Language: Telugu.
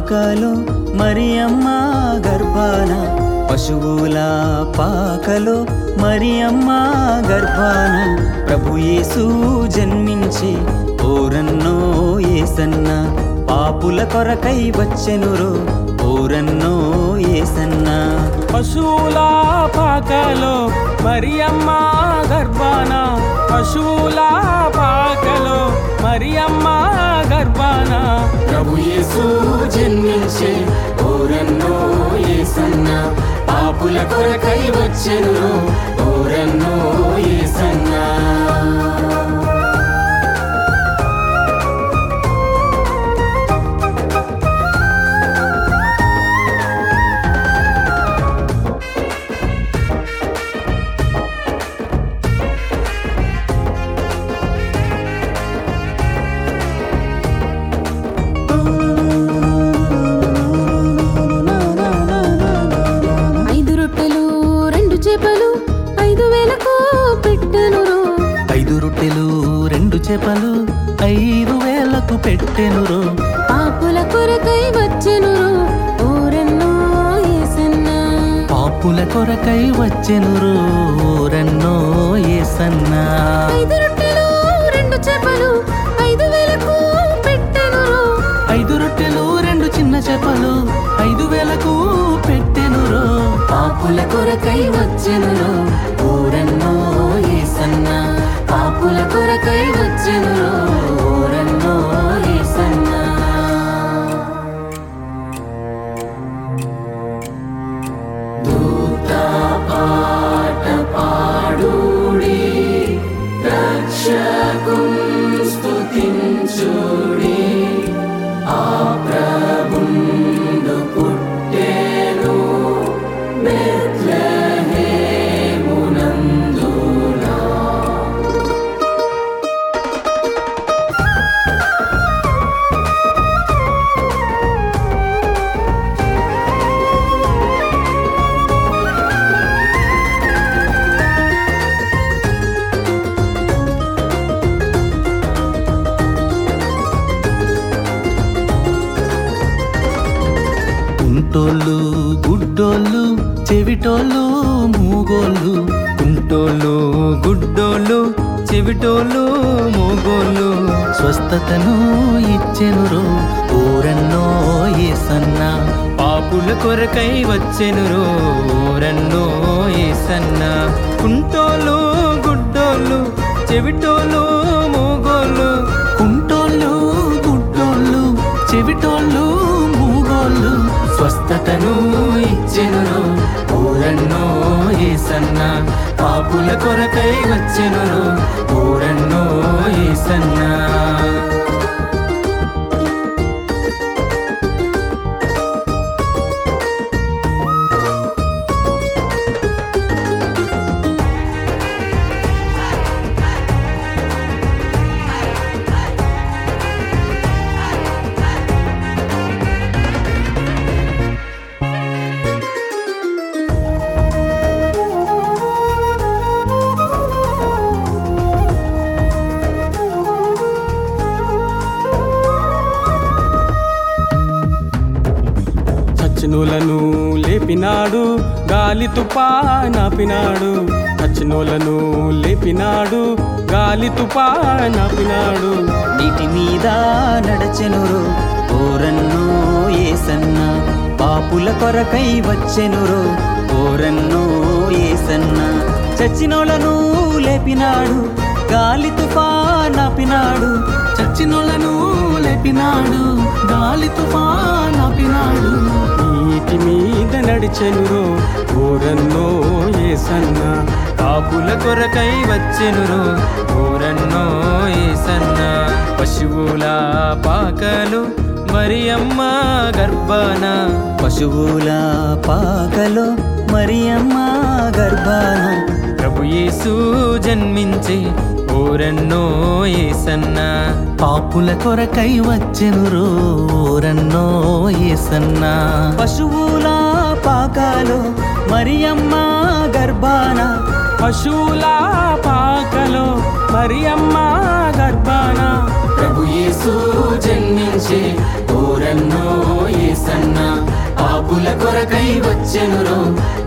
పాకలో మరియమ్మ గర్భాన పశువుల పాకలో మరియమ్మ గర్భాన ప్రభు యేసు జన్మించి ఓరన్నో ఏసన్న పాపుల కొరకై వచ్చెనురో ఓరన్నో ఏసన్న పశువుల పాకలో మరియమ్మ గర్భాన పశువుల పాకలో మరియమ్మ గర్భాన ప్రభు యేసు జన్మించే ఓరన్నో ఏసన్న పాపుల కొరకై వచ్చెను ఓరన్నో ఏసన్న ఐదు రొట్టెలు రెండు చేపలు ఐదు వేలకు పెట్టెనురో ఐదు రొట్టెలు రెండు చేపలు ఐదు వేలకు పెట్టెనురో పాపుల కొరకై వచ్చెనురో ఓరెన్నో ఏసన్న పాపుల కొరకై వచ్చెనురో ఓరన్నో ఏసన్నా ఐదు రొట్టెలు రెండు చేపలు ఐదు వేలకు పెట్టెనురో ఐదు రొట్టెలు రెండు చిన్న చేపలు ఐదు వేలకు పెట్టెనురో పాపుల కొరకై వచ్చెను ఓరన్నో ఏసన్న పాపుల కొరకై వచ్చెను ఓరన్నో ఏసన్న దూత పాట పాడుడి రక్షకుం స్తుతించుడి ఆ ప్రభుండు పుట్టెను బెత్లెహేమునందునా కుంటోళ్ళు గుడ్డోళ్ళు చెవిటోళ్ళు మూగోళ్ళు కుంటోళ్ళు గుడ్డోళ్ళు చెవిటోళ్ళు మూగోళ్ళు స్వస్థతను ఇచ్చెనురో ఊరన్నో ఏసన్న పాపుల కొరకై వచ్చెనురో ఊరన్నో ఏసన్న కుంటోళ్ళు గుడ్డోళ్ళు చెవిటోళ్ళు మూగోళ్ళు కుంటోళ్ళు గుడ్డోళ్ళు చెవిటోళ్ళు మూగోళ్ళు స్వస్థతను ఇచ్చెను ఊరన్నో ఏసన్న పాపుల కొరకై వచ్చెను ఊరన్నో ఏసన్న చచ్చినోలను లేపినాడు గాలి తుపా నాపినాడు చచ్చినోలను లేపినాడు గాలి తుపా నాపినాడు నీటి మీద నడచెనురో ఓరన్నో ఏసన్న పాపుల కొరకై వచ్చెనురో ఓరన్నో ఏసన్న చచ్చినోళ్ళను లేపినాడు గాలి తుఫానాపినాడు చచ్చినోళ్ళను లేపినాడు గాలి తుఫాన్ ఆపినాడు నీటి మీద నడిచెనురో ఊరన్నో ఏసన్న పాపుల కొరకై వచ్చెను ఊరన్నో ఏసన్న పశువుల పాకలు మరియమ్మ గర్భాన పశువుల పాకలో మరియమ్మ గర్భాన ప్రభు యేసు జన్మించి ఊరన్నో ఏసన్న పాపుల కొరకై వచ్చెను ఊరన్నో ఏసన్న పశువుల పాకలో మరియమ్మ గర్భాన పశువుల పాకలో మరియమ్మ గర్భాన ప్రభు యేసు జన్మించే ఓరన్నో యేసన్న కొరకై వచ్చెనురో